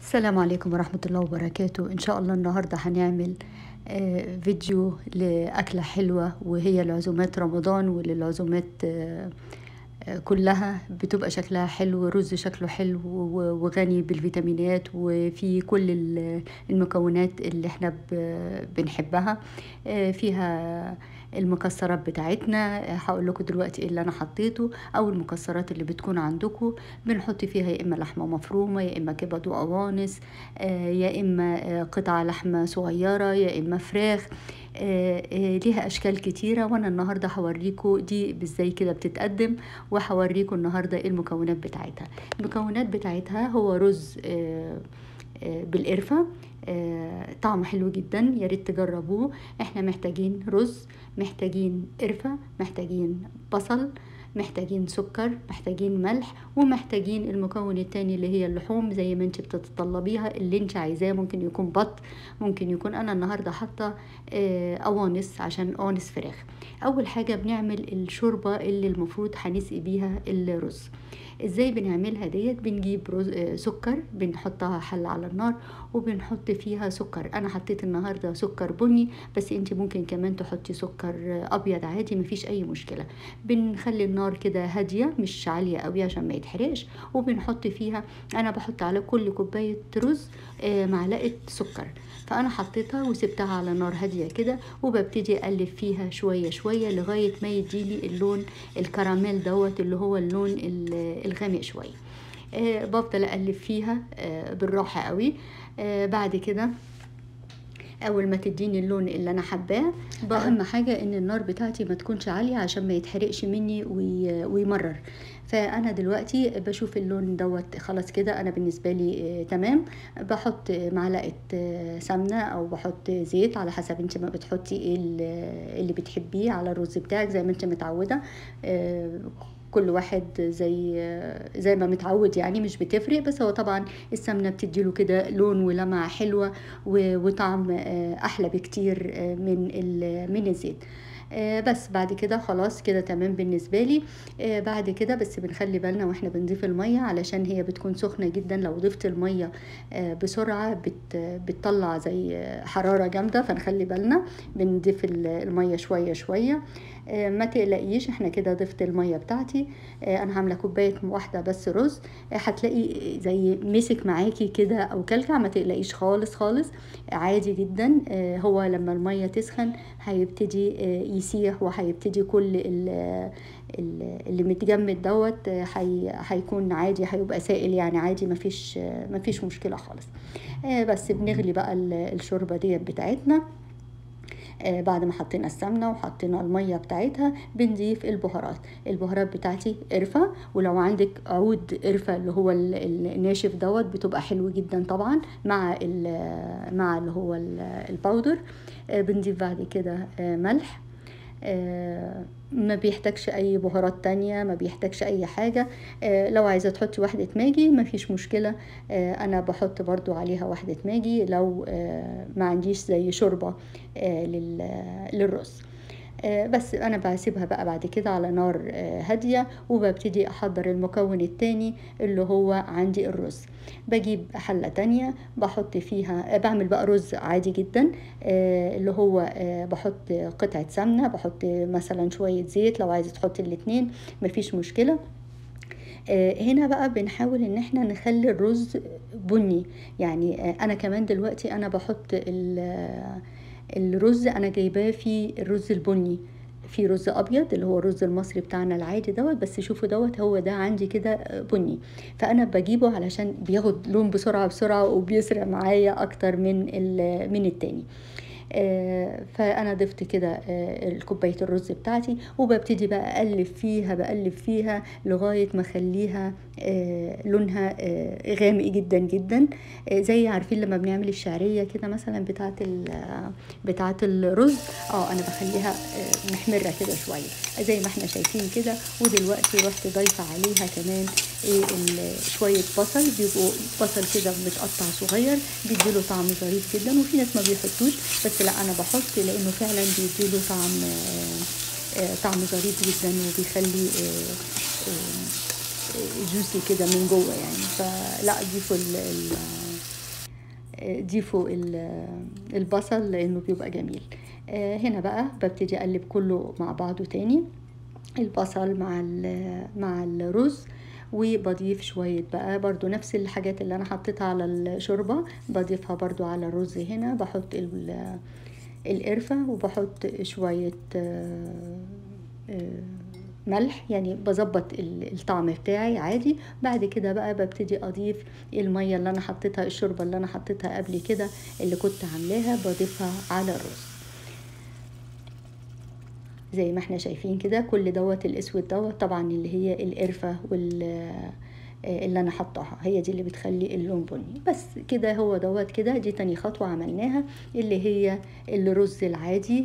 السلام عليكم ورحمة الله وبركاته إن شاء الله النهاردة هنعمل آه، فيديو لأكلة حلوة وهي العزومات رمضان وللعزومات آه، آه، كلها بتبقى شكلها حلو رز شكله حلو و- وغني بالفيتامينات وفي كل ال- المكونات اللي احنا ب- بنحبها آه، فيها المكسرات بتاعتنا هقول لكم دلوقتي ايه اللي انا حطيته او المكسرات اللي بتكون عندكم بنحط فيها يا اما لحمه مفرومه يا اما كبد وقوانص آه، يا اما آه، قطع لحمه صغيره يا اما فراخ آه، آه، ليها اشكال كتيره وانا النهارده هوريكم دي ازاي كده بتتقدم وهوريكم النهارده ايه المكونات بتاعتها المكونات بتاعتها هو رز آه، آه، بالقرفه آه، طعمه حلو جدا يا ريت تجربوه احنا محتاجين رز محتاجين قرفه محتاجين بصل محتاجين سكر محتاجين ملح ومحتاجين المكون التاني اللي هي اللحوم زي ما انت بتتطلبيها اللي انت عايزاه ممكن يكون بط ممكن يكون انا النهارده حاطه آه، قوانص عشان قوانص فراخ اول حاجه بنعمل الشوربه اللي المفروض هنسقي بيها الرز ازاي بنعملها ديت بنجيب رز آه، سكر بنحطها حلة على النار وبنحط فيها سكر انا حطيت النهارده سكر بني بس انت ممكن كمان تحطي سكر آه، ابيض عادي مفيش اي مشكله بنخلي النار كده هاديه مش عاليه قوي عشان ما يتحرقش وبنحط فيها انا بحط على كل كوبايه رز آه، معلقه سكر فانا حطيتها وسبتها على نار هاديه كده وببتدي اقلب فيها شويه شويه لغايه ما يديلي اللون الكراميل دوت اللي هو اللون ال- الغامق شويه آه، بفضل اقلب فيها آه، بالراحه قوي آه، بعد كده اول ما تديني اللون اللي انا حباه اهم حاجه ان النار بتاعتي ما تكونش عاليه عشان ما يتحرقش مني وي- ويمرر فانا دلوقتي بشوف اللون دوت خلاص كده انا بالنسبه لي آه، تمام بحط معلقه آه، سمنه او بحط زيت على حسب انت ما بتحطي ايه ال- اللي بتحبيه على الرز بتاعك زي ما انت متعوده آه، كل واحد زي زي ما متعود يعني مش بتفرق بس هو طبعا السمنه بتديله كده لون ولمعه حلوه و- وطعم آه، احلى بكتير آه، من ال- من الزيت آه، بس بعد كده خلاص كده تمام بالنسبة لي آه، بعد كده بس بنخلي بالنا واحنا بنضيف المية علشان هي بتكون سخنة جدا لو ضفت المية آه، بسرعة بت بتطلع زي آه، حرارة جامدة فنخلي بالنا بنضيف ال- المية شوية شوية آه، ما تقلقيش احنا كده ضفت المية بتاعتي آه، انا عاملة كوباية واحدة بس رز آه، هتلاقي زي مسك معاكي كده او كلكع ما تقلقيش خالص خالص عادي جدا آه، هو لما المية تسخن هيبتدي آه، يسيح وهيبتدي كل ال- ال- اللي متجمد دوت آه، هي- هيكون عادي هيبقى سائل يعني عادي مفيش آه، مفيش مشكلة خالص آه، بس بنغلي بقى ال- الشوربة ديت بتاعتنا آه، بعد ما حطينا السمنة وحطينا المية بتاعتها بنضيف البهارات البهارات بتاعتي قرفة ولو عندك عود قرفة اللي هو ال- ال- الناشف دوت بتبقى حلو جدا طبعا مع ال- مع اللي هو ال- الباودر آه، بنضيف بعد كده آه، ملح آه، ما بيحتاجش اي بهارات تانية ما بيحتاجش اي حاجة آه، لو عايزة تحطي واحدة ماجي ما فيش مشكلة آه، انا بحط برضو عليها واحدة ماجي لو آه، ما عنديش زي شوربة آه، لل- للرز آه، بس انا بسيبها بقى بعد كده على نار آه، هادية وببتدي احضر المكون التاني اللي هو عندي الرز بجيب حلة تانية بحط فيها آه، بعمل بقى رز عادي جدا آه، اللي هو آه، بحط قطعة سمنة بحط مثلا شوية زيت لو عايزة تحطي الاتنين مفيش مشكلة آه، هنا بقى بنحاول ان احنا نخلي الرز بني يعني آه، انا كمان دلوقتي انا بحط ال- آه، الرز انا جايباه في الرز البني في رز ابيض اللي هو الرز المصري بتاعنا العادي دوت بس شوفوا دوت هو ده عندي كده آه، بني فانا بجيبه علشان بياخد لون بسرعه بسرعه وبيسرع معايا اكتر من ال- من التاني آه، فانا ضفت كده آه، كوبايه الرز بتاعتي وببتدي بقى اقلب فيها بقلب فيها لغايه ما اخليها آه، لونها آه، غامق جدا جدا آه، زي عارفين لما بنعمل الشعريه كده مثلا بتاعه بتاعه الرز اه انا بخليها آه، محمره كده شويه زي ما احنا شايفين كده ودلوقتي رحت ضايفه عليها كمان ايه ال- شويه بصل بيبقوا بصل كده متقطع صغير بيديله طعم ظريف جدا وفي ناس ما بيحطوش بس لا انا بحط لانه فعلا بيديله طعم آه، آه، طعم ظريف جدا وبيخلي آه، آه، جوسي كده من جوه يعني فلا ضيفوا ال- ال- آه، ضيفوا ال- البصل لانه بيبقى جميل آه، هنا بقى ببتدي اقلب كله مع بعضه تاني البصل مع ال- مع الرز وبضيف شوية بقى برضو نفس الحاجات اللي أنا حطيتها على الشوربة بضيفها برضو على الرز هنا بحط ال- القرفة وبحط شوية آه، آه، ملح يعني بظبط ال- الطعم بتاعي عادي بعد كده بقى ببتدي اضيف الميه اللي انا حطيتها الشوربه اللي انا حطيتها قبل كده اللي كنت عاملاها بضيفها على الرز زي ما احنا شايفين كده كل دوت الاسود دوت طبعا اللي هي القرفه وال اللي انا حطاها هي دي اللي بتخلي اللون بني بس كده هو دوت كده دي تاني خطوة عملناها اللي هي الرز العادي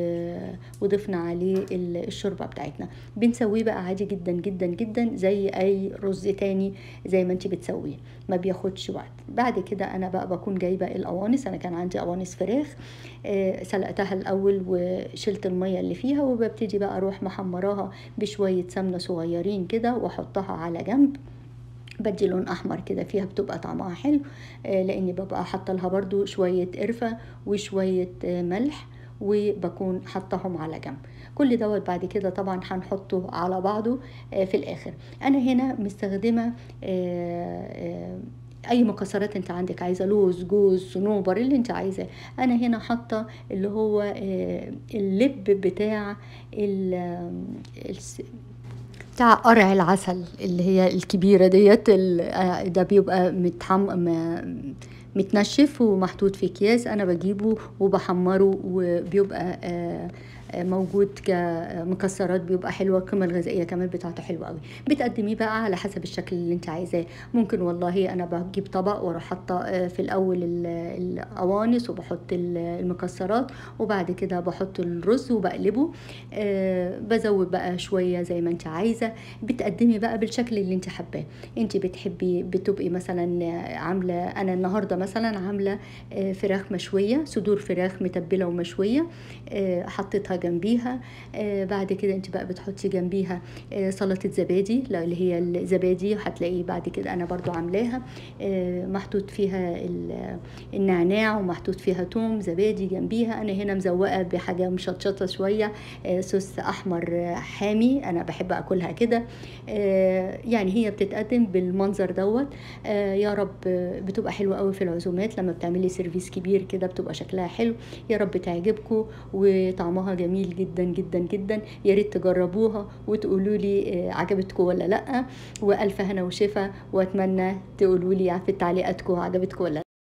و- وضفنا عليه ال- الشوربة بتاعتنا بنسويه بقى عادي جدا جدا جدا زي اي رز تاني زي ما انت بتسويه ما بياخدش وقت بعد كده انا بقى بكون جايبة القوانص انا كان عندي قوانص فراخ آه، سلقتها الاول وشلت المية اللي فيها وببتدي بقى اروح محمراها بشوية سمنة صغيرين كده واحطها على جنب بدي لون احمر كده فيها بتبقى طعمها حلو آه، لاني ببقى حاطه لها برضو شويه قرفه وشويه آه، ملح وبكون حطهم على جنب كل دوت بعد كده طبعا هنحطه على بعضه آه، في الاخر انا هنا مستخدمه آه، آه، اي مكسرات انت عندك عايزه لوز جوز صنوبر اللي انت عايزاه انا هنا حاطه اللي هو آه، اللب بتاع ال- الس- بتاع قرع العسل اللي هي الكبيرة ديت ال- آه، ده بيبقى متحم م- متنشف ومحطوط في اكياس انا بجيبه وبحمره وبيبقى آه، آه، موجود كمكسرات بيبقى حلوه القيمه الغذائيه كمان بتاعته حلوه قوي بتقدميه بقى على حسب الشكل اللي انت عايزاه ممكن والله انا بجيب طبق واروح حاطه آه، في الاول ال- القوانص وبحط ال- المكسرات وبعد كده بحط الرز وبقلبه آه، بزود بقى شويه زي ما انت عايزه بتقدمي بقى بالشكل اللي انت حباه انت بتحبي بتبقي مثلا عامله انا النهارده مثلا عامله آه، فراخ مشويه صدور فراخ متبله ومشويه آه، حطيتها جنبيها آه، بعد كده انت بقى بتحطي جنبيها آه، سلطه زبادي لا، اللي هي الزبادي هتلاقي بعد كده انا برضو عاملاها آه، محطوط فيها ال- النعناع ومحطوط فيها توم زبادي جنبيها انا هنا مزوقه بحاجه مشطشطه شويه آه، صوص احمر آه، حامي انا بحب اكلها كده آه، يعني هي بتتقدم بالمنظر دوت آه، يا رب آه، بتبقى حلوه قوي في العزومات لما بتعملي سيرفيس كبير كده بتبقى شكلها حلو يا رب تعجبكم وطعمها جميل جدا جدا جدا يا ريت تجربوها وتقولوا لي آه، عجبتكم ولا لا والف هنا وشفا واتمنى تقولوا لي في تعليقاتكم عجبتكم ولا لا